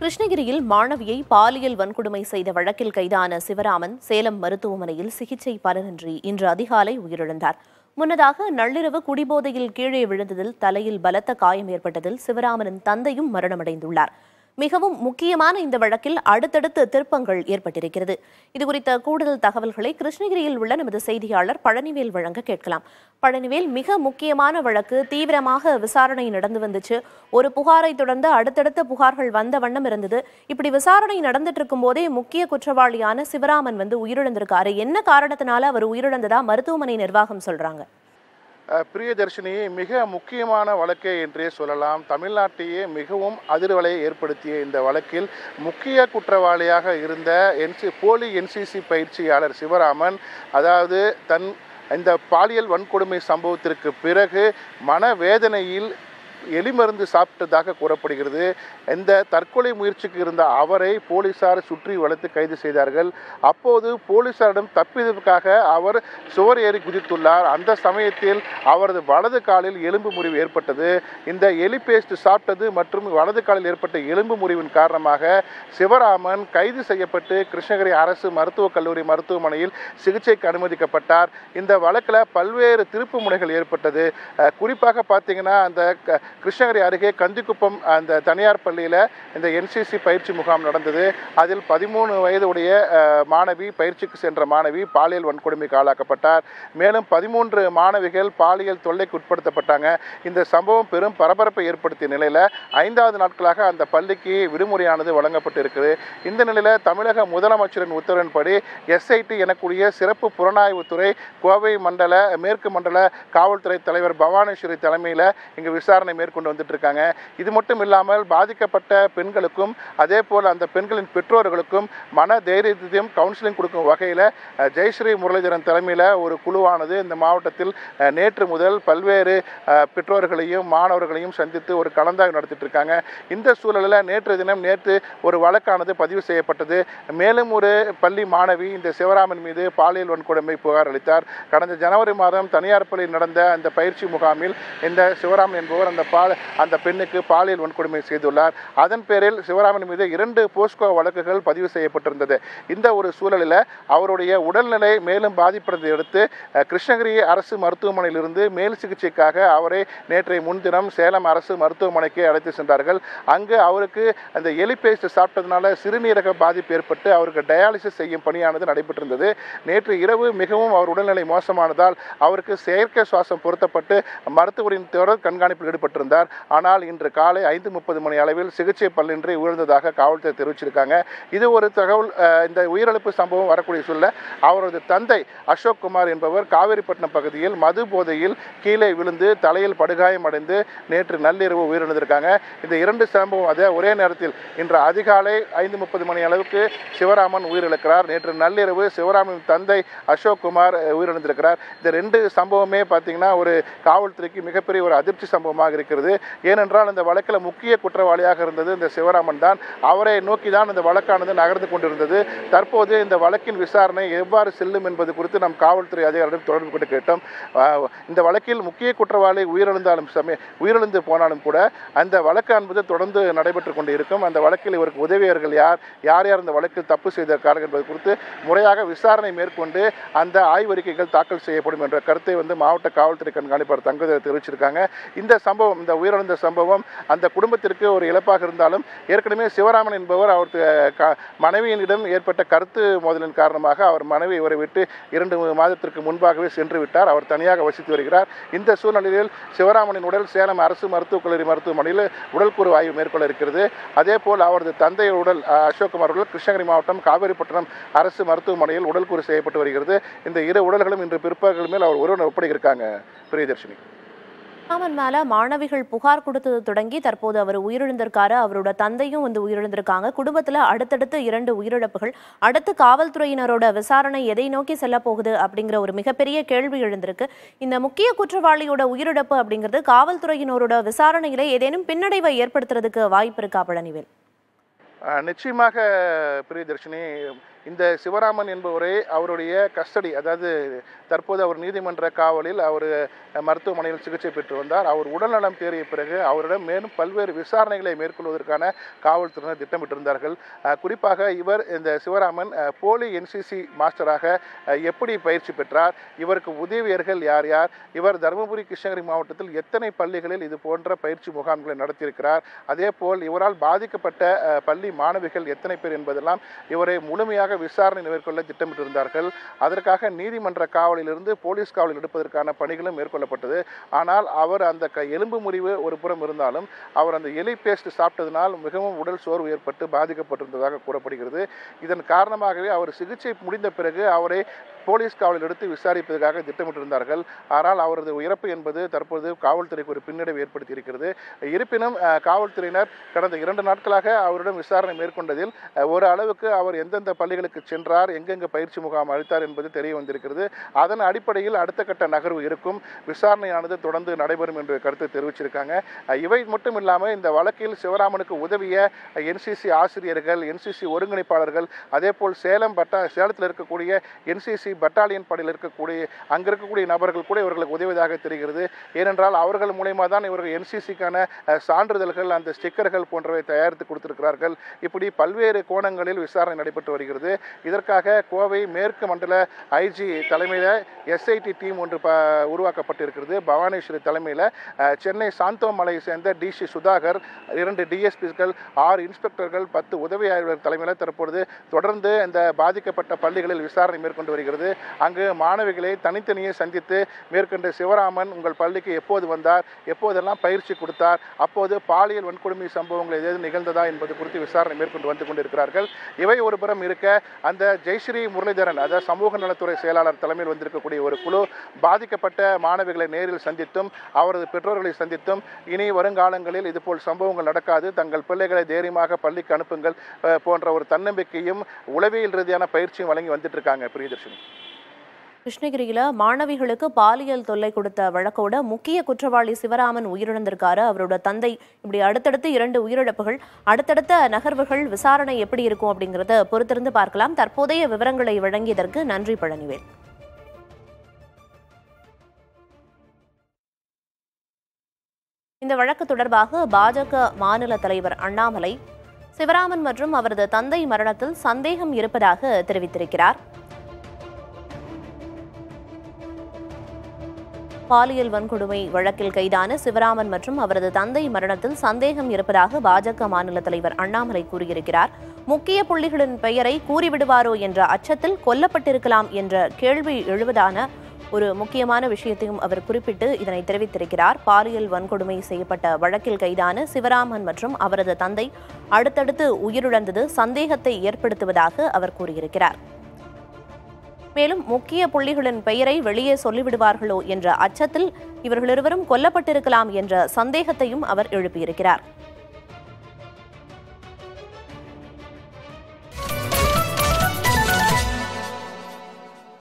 கிருஷ்ணகிரியில் மாணவியை பாலியல் வன்கொடுமை செய்த வழக்கில் கைதான சிவராமன் சேலம் மருத்துவமனையில் சிகிச்சை பலனின்றி இன்று அதிகாலை உயிரிழந்தார் முன்னதாக நள்ளிரவு குடிபோதையில் கீழே விழுந்ததில் தலையில் பலத்த காயம் ஏற்பட்டதில் சிவராமனின் தந்தையும் மரணமடைந்துள்ளார் மிகவும் முக்கியமான இந்த வழக்கில் அடுத்தடுத்து திருப்பங்கள் ஏற்பட்டிருக்கிறது இதுகுறித்த கூடுதல் தகவல்களை கிருஷ்ணகிரியில் உள்ள நமது செய்தியாளர் பழனிவேல் வழங்க கேட்கலாம் பழனிவேல் மிக முக்கியமான வழக்கு தீவிரமாக விசாரணை நடந்து வந்துச்சு ஒரு புகாரை தொடர்ந்து அடுத்தடுத்த புகார்கள் வந்த வண்ணம் இருந்தது இப்படி விசாரணை நடந்துட்டு இருக்கும் போதே முக்கிய குற்றவாளியான சிவராமன் வந்து உயிரிழந்திருக்காரு என்ன காரணத்தினால அவர் உயிரிழந்ததா மருத்துவமனை நிர்வாகம் சொல்றாங்க அஹ், பிரியதர்ஷினி மிக முக்கியமான வழக்கே என்றே சொல்லலாம் தமிழ்நாட்டையே மிகவும் அதிர்வலையை ஏற்படுத்திய இந்த வழக்கில் முக்கிய குற்றவாளியாக இருந்த என்சி போலி என்சிசி பயிற்சியாளர் சிவராமன் அதாவது தன் இந்த பாலியல் வன்கொடுமை சம்பவத்திற்கு பிறகு மனவேதனையில் எலிமருந்து சாப்பிட்டதாக கூறப்படுகிறது இந்த தற்கொலை முயற்சிக்கு இருந்த அவரை போலீசார் சுற்றி வளைத்து கைது செய்தார்கள் அப்போது போலீசாரிடம் தப்பியதற்காக அவர் சுவர் ஏறி குதித்துள்ளார் அந்த சமயத்தில் அவரது வலது காலில் எலும்பு முறிவு ஏற்பட்டது இந்த எலி பேஸ்ட் சாப்பிட்டது மற்றும் வலது காலில் ஏற்பட்ட எலும்பு முறிவின் காரணமாக சிவராமன் கைது செய்யப்பட்டு கிருஷ்ணகிரி அரசு மருத்துவக் கல்லூரி மருத்துவமனையில் சிகிச்சைக்கு அனுமதிக்கப்பட்டார் இந்த வழக்கில் பல்வேறு திருப்பு முனைகள் ஏற்பட்டது அஹ், குறிப்பாக பார்த்தீங்கன்னா அந்த க- கிருஷ்ணகிரி அருகே கந்திக்குப்பம் அந்த தனியார் பள்ளியில் இந்த என்சிசி பயிற்சி முகாம் நடந்தது அதில் பதிமூணு வயதுடைய அஹ், மாணவி பயிற்சிக்கு சென்ற மாணவி பாலியல் வன்கொடுமைக்கு ஆளாக்கப்பட்டார் மேலும் பதிமூன்று மாணவிகள் பாலியல் தொல்லைக்கு உட்படுத்தப்பட்டாங்க இந்த சம்பவம் பெரும் பரபரப்பை ஏற்படுத்திய நிலையில் ஐந்தாவது நாட்களாக அந்த பள்ளிக்கு விடுமுறையானது வழங்கப்பட்டு இருக்குது இந்த நிலையில் தமிழக முதலமைச்சரின் உத்தரவின்படி எஸ்ஐடி எனக்கூடிய சிறப்பு புலனாய்வுத்துறை கோவை மண்டல மேற்கு மண்டல காவல்துறை தலைவர் பவானேஸ்வரி தலைமையில் இங்கு விசாரணை மேற்கொண்டு வந்துட்டு இருக்காங்க இது மட்டும் இல்லாமல் பாதிக்கப்பட்ட பெண்களுக்கும் அதே போல் அந்த பெண்களின் பெற்றோர்களுக்கும் மன தைரியத்தையும் கவுன்சிலிங் கொடுக்கும் வகையில் அஹ், ஜெயஸ்ரீ முரளிதரன் தலைமையில் ஒரு குழுவானது இந்த மாவட்டத்தில் அஹ், நேற்று முதல் பல்வேறு அஹ், பெற்றோர்களையும் மாணவர்களையும் சந்தித்து ஒரு கலந்தாய்வு நடத்திட்டு இருக்காங்க இந்த சூழலில் நேற்று தினம் நேற்று ஒரு வழக்கானது பதிவு செய்யப்பட்டது மேலும் ஒரு பள்ளி மாணவி இந்த சிவராமன் மீது பாலியல் வன்கொடுமை புகார் அளித்தார் கடந்த ஜனவரி மாதம் தனியார் பள்ளியில் நடந்த அந்த பயிற்சி முகாமில் இந்த சிவராமன் என்பவர் அந்த பால் அந்த பெண்ணுக்கு பாலியல் வன்கொடுமை செய்துள்ளார் அதன் பேரில் சிவராமன் மீது இரண்டு போஸ்கோ வழக்குகள் பதிவு செய்யப்பட்டிருந்தது இந்த ஒரு சூழலில் அவருடைய உடல்நிலை மேலும் பாதிப்பதை அடுத்து அஹ், கிருஷ்ணகிரி அரசு மருத்துவமனையிலிருந்து மேல் சிகிச்சைக்காக அவரை நேற்றைய முன்தினம் சேலம் அரசு மருத்துவமனைக்கு அழைத்து சென்றார்கள் அங்கு அவருக்கு அந்த எலி பேஸ்ட் சாப்பிட்டதுனால சிறுநீரக பாதிப்பு ஏற்பட்டு அவருக்கு டயாலிசிஸ் செய்யும் பணியானது நடைபெற்றிருந்தது நேற்று இரவு மிகவும் அவர் உடல்நிலை மோசமானதால் அவருக்கு செயற்கை சுவாசம் பொருத்தப்பட்டு மருத்துவரின் தொடர் கண்காணிப்பில் ஈடுபட்டிருந்தார் ஆனால் இன்று காலை ஐந்து முப்பது மணி அளவில் சிகிச்சை பலனின்றி உயிர்ந்ததாக காவல்துறை தெரிவிச்சிருக்காங்க இது ஒரு தகவல் அஹ், இந்த உயிரிழப்பு சம்பவம் வரக்கூடிய சொல்ல அவரது தந்தை அசோக் குமார் என்பவர் காவேரிப்பட்டினம் பகுதியில் மது போதையில் கீழே விழுந்து தலையில் படுகாயம் அடைந்து நேற்று நள்ளிரவு உயிரிழந்திருக்காங்க இந்த இரண்டு சம்பவம் அதே ஒரே நேரத்தில் இன்று அதிகாலை ஐந்து முப்பது மணி அளவுக்கு சிவராமன் உயிரிழக்கிறார் நேற்று நள்ளிரவு சிவராமன் தந்தை அசோக் குமார் அஹ், உயிரிழந்திருக்கிறார் இந்த ரெண்டு சம்பவமே பார்த்தீங்கன்னா ஒரு காவல்துறைக்கு மிகப்பெரிய ஒரு அதிர்ச்சி சம்பவமாக இருக்கிறது ஏனென்றால் இந்த வழக்கில் முக்கிய குற்றவாளியாக இருந்தது இந்த சிவராமன் தான் அவரை நோக்கி தான் இந்த வழக்கானது நகர்ந்து கொண்டிருந்தது தற்போது இந்த வழக்கின் விசாரணை எவ்வாறு செல்லும் என்பது குறித்து நாம் காவல்துறை அதிகாரிடம் தொடர்பு கொண்டு கேட்டோம் ஆஹ், இந்த வழக்கில் முக்கிய குற்றவாளி உயிரிழந்தாலும் சமய உயிரிழந்து போனாலும் கூட அந்த வழக்கு என்பது தொடர்ந்து நடைபெற்று கொண்டு இருக்கும் அந்த வழக்கில் இவருக்கு உதவியர்கள் யார் யார் யார் இந்த வழக்கில் தப்பு செய்திருக்கார்கள் என்பது குறித்து முறையாக விசாரணை மேற்கொண்டு அந்த ஆய்வறிக்கைகள் தாக்கல் செய்யப்படும் என்ற கருத்தை வந்து மாவட்ட காவல்துறை கண்காணிப்பாளர் தங்கதர் தெரிவிச்சிருக்காங்க இந்த சம்பவம் இந்த உயிரிழந்த சம்பவம் அந்த குடும்பத்திற்கு ஒரு இழப்பாக இருந்தாலும் ஏற்கனவே சிவராமன் என்பவர் அவர் க- மனைவியினிடம் ஏற்பட்ட கருத்து மோதலின் காரணமாக அவர் மனைவி இவரை விட்டு இரண்டு மாதத்திற்கு முன்பாகவே சென்று விட்டார் அவர் தனியாக வசித்து வருகிறார் இந்த சூழ்நிலையில் சிவராமனின் உடல் சேலம் அரசு மருத்துவக் கல்லூரி மருத்துவமனையில் உடல்கூறு ஆய்வு மேற்கொள்ள இருக்கிறது அதே போல் அவரது தந்தைய உடல் அஹ், அசோக்குமார் உடல் கிருஷ்ணகிரி மாவட்டம் காவேரிப்பட்டினம் அரசு மருத்துவமனையில் உடல்கூறு செய்யப்பட்டு வருகிறது இந்த இரு உடல்களும் இன்று பிற்பகல் மேல் அவர் ஒருவன் ஒப்படைக்கிறாங்க பிரியதர்ஷினி ராமன் மேல மாணவிகள் புகார் கொடுத்தது தொடங்கி தற்போது அவர் உயிரிழந்திருக்காரு அவரோட தந்தையும் வந்து உயிரிழந்திருக்காங்க குடும்பத்துல அடுத்தடுத்து இரண்டு உயிரிழப்புகள் அடுத்து காவல்துறையினரோட விசாரணை எதை நோக்கி செல்ல போகுது அப்படிங்கிற ஒரு மிகப்பெரிய கேள்வி எழுந்திருக்கு இந்த முக்கிய குற்றவாளியோட உயிரிழப்பு அப்படிங்கிறது காவல்துறையினரோட விசாரணையில ஏதேனும் பின்னடைவை ஏற்படுத்துறதுக்கு வாய்ப்பு இருக்கா பழனிவேல் அஹ் நிச்சயமாக பிரியதர்ஷினி இந்த சிவராமன் என்பவரை அவருடைய கஸ்டடி அதாவது தற்போது அவர் நீதிமன்ற காவலில் அவர் மருத்துவமனையில் சிகிச்சை பெற்று வந்தார் அவர் உடல்நலம் தேறிய பிறகு அவரிடம் மேலும் பல்வேறு விசாரணைகளை மேற்கொள்வதற்கான காவல்துறையினர் திட்டமிட்டிருந்தார்கள் அஹ், குறிப்பாக இவர் இந்த சிவராமன் அஹ், போலி என்சிசி மாஸ்டராக அஹ், எப்படி பயிற்சி பெற்றார் இவருக்கு உதவியர்கள் யார் யார் இவர் தருமபுரி கிருஷ்ணகிரி மாவட்டத்தில் எத்தனை பள்ளிகளில் இது போன்ற பயிற்சி முகாம்களை நடத்தியிருக்கிறார் அதே போல் இவரால் பாதிக்கப்பட்ட அஹ், பள்ளி மாணவிகள் எத்தனை பேர் என்பதெல்லாம் இவரை முழுமையாக விசாரணை மேற்கொள்ள திட்டமிட்டிருந்தார்கள் அதற்காக நீதிமன்ற காவலிலிருந்து போலீஸ் காவலில் எடுப்பதற்கான பணிகளும் மேற்கொள்ளப்பட்டது ஆனால் அவர் அந்த க எலும்பு முறிவு ஒரு புறம் இருந்தாலும் அவர் அந்த எலி பேஸ்ட் சாப்பிட்டதினால் மிகவும் உடல் சோர்வு ஏற்பட்டு பாதிக்கப்பட்டிருந்ததாக கூறப்படுகிறது இதன் காரணமாகவே அவர் சிகிச்சை முடிந்த பிறகு அவரை போலீஸ் காவலில் எடுத்து விசாரிப்பதற்காக திட்டமிட்டிருந்தார்கள் ஆனால் அவரது இறப்பு என்பது தற்போது காவல்துறைக்கு ஒரு பின்னடைவு ஏற்படுத்தி இருக்கிறது இருப்பினும் அஹ், காவல்துறையினர் கடந்த இரண்டு நாட்களாக அவரிடம் விசாரணை மேற்கொண்டதில் அஹ், ஒரு அளவுக்கு அவர் எந்தெந்த பள்ளிகளுக்கு சென்றார் எங்கெங்க பயிற்சி முகாம் அளித்தார் என்பது தெரிய வந்திருக்கிறது அதன் அடிப்படையில் அடுத்த கட்ட நகர்வு இருக்கும் விசாரணையானது தொடர்ந்து நடைபெறும் என்று கருத்து தெரிவிச்சிருக்காங்க அஹ், இவை மட்டும் இல்லாமல் இந்த வழக்கில் சிவராமனுக்கு உதவிய என்சிசி ஆசிரியர்கள் என்சிசி ஒருங்கிணைப்பாளர்கள் அதே போல் சேலம் பட்டா சேலத்தில் இருக்கக்கூடிய என்சிசி பட்டாலியன் படையில் இருக்கக்கூடிய அங்கே இருக்கக்கூடிய நபர்கள் கூட இவர்களுக்கு உதவியதாக தெரிகிறது ஏனென்றால் அவர்கள் மூலயமா தான் இவர்கள் என்சிசிக்கான சான்றிதழ்கள் அந்த ஸ்டிக்கர்கள் போன்றவை தயாரித்து கொடுத்திருக்கிறார்கள் இப்படி பல்வேறு கோணங்களில் விசாரணை நடைபெற்று வருகிறது இதற்காக கோவை மேற்கு மண்டல ஐஜி தலைமையில் எஸ்ஐடி டீம் ஒன்று ப உருவாக்கப்பட்டிருக்கிறது பவானேஸ்வரி தலைமையில் அஹ், சென்னை சாந்தோமலையை சேர்ந்த டிசி சுதாகர் இரண்டு டிஎஸ்பிஸ்கள் ஆறு இன்ஸ்பெக்டர்கள் பத்து உதவி ஆய்வாளர் தலைமையில் தற்பொழுது தொடர்ந்து இந்த பாதிக்கப்பட்ட பள்ளிகளில் விசாரணை மேற்கொண்டு வருகிறது அங்கு மாணவிகளை தனித்தனியே சந்தித்து மேற்கொண்டு சிவராமன் உங்கள் பள்ளிக்கு எப்போது வந்தார் எப்போதெல்லாம் பயிற்சி கொடுத்தார் அப்போது பாலியல் வன்கொடுமை சம்பவங்கள் ஏதேனும் நிகழ்ந்ததா என்பது குறித்து விசாரணை மேற்கொண்டு வந்து கொண்டிருக்கிறார்கள் இவை ஒரு புறம் இருக்க அந்த ஜெயஸ்ரீ முரளிதரன் அதாவது சமூக நலத்துறை செயலாளர் தலைமையில் வந்திருக்கக்கூடிய ஒரு குழு பாதிக்கப்பட்ட மாணவிகளை நேரில் சந்தித்தும் அவரது பெற்றோர்களை சந்தித்தும் இனி வருங்காலங்களில் இதுபோல் சம்பவங்கள் நடக்காது தங்கள் பிள்ளைகளை தைரியமாக பள்ளிக்கு அனுப்புங்கள் அஹ், போன்ற ஒரு தன்னம்பிக்கையும் உளவியல் ரீதியான பயிற்சியும் வழங்கி வந்துட்டு இருக்காங்க பிரியதர்ஷினி கிருஷ்ணகிரியில மாணவிகளுக்கு பாலியல் தொல்லை கொடுத்த வழக்கோட முக்கிய குற்றவாளி சிவராமன் உயிரிழந்திருக்காரு அவரோட தந்தை இப்படி அடுத்தடுத்து இரண்டு உயிரிழப்புகள் அடுத்தடுத்த நகர்வுகள் விசாரணை எப்படி இருக்கும் அப்படிங்கறத பொறுத்திருந்து பார்க்கலாம் தற்போதைய விவரங்களை வழங்கியதற்கு நன்றி பழனிவேல் இந்த வழக்கு தொடர்பாக பாஜக மாநில தலைவர் அண்ணாமலை சிவராமன் மற்றும் அவரது தந்தை மரணத்தில் சந்தேகம் இருப்பதாக தெரிவித்திருக்கிறார் பாலியல் வன்கொடுமை வழக்கில் கைதான சிவராமன் மற்றும் அவரது தந்தை மரணத்தில் சந்தேகம் இருப்பதாக பாஜக மாநில தலைவர் அண்ணாமலை கூறியிருக்கிறார் முக்கிய புள்ளிகளின் பெயரை கூறிவிடுவாரோ என்ற அச்சத்தில் கொல்லப்பட்டிருக்கலாம் என்ற கேள்வி எழுவதான ஒரு முக்கியமான விஷயத்தையும் அவர் குறிப்பிட்டு இதனை தெரிவித்திருக்கிறார் பாலியல் வன்கொடுமை செய்யப்பட்ட வழக்கில் கைதான சிவராமன் மற்றும் அவரது தந்தை அடுத்தடுத்து உயிரிழந்தது சந்தேகத்தை ஏற்படுத்துவதாக அவர் கூறியிருக்கிறார் மேலும் முக்கிய புள்ளிகளின் பெயரை வெளியே சொல்லிவிடுவார்களோ என்ற அச்சத்தில் இவர்கள் இருவரும் கொல்லப்பட்டிருக்கலாம் என்ற சந்தேகத்தையும் அவர் எழுப்பியிருக்கிறார்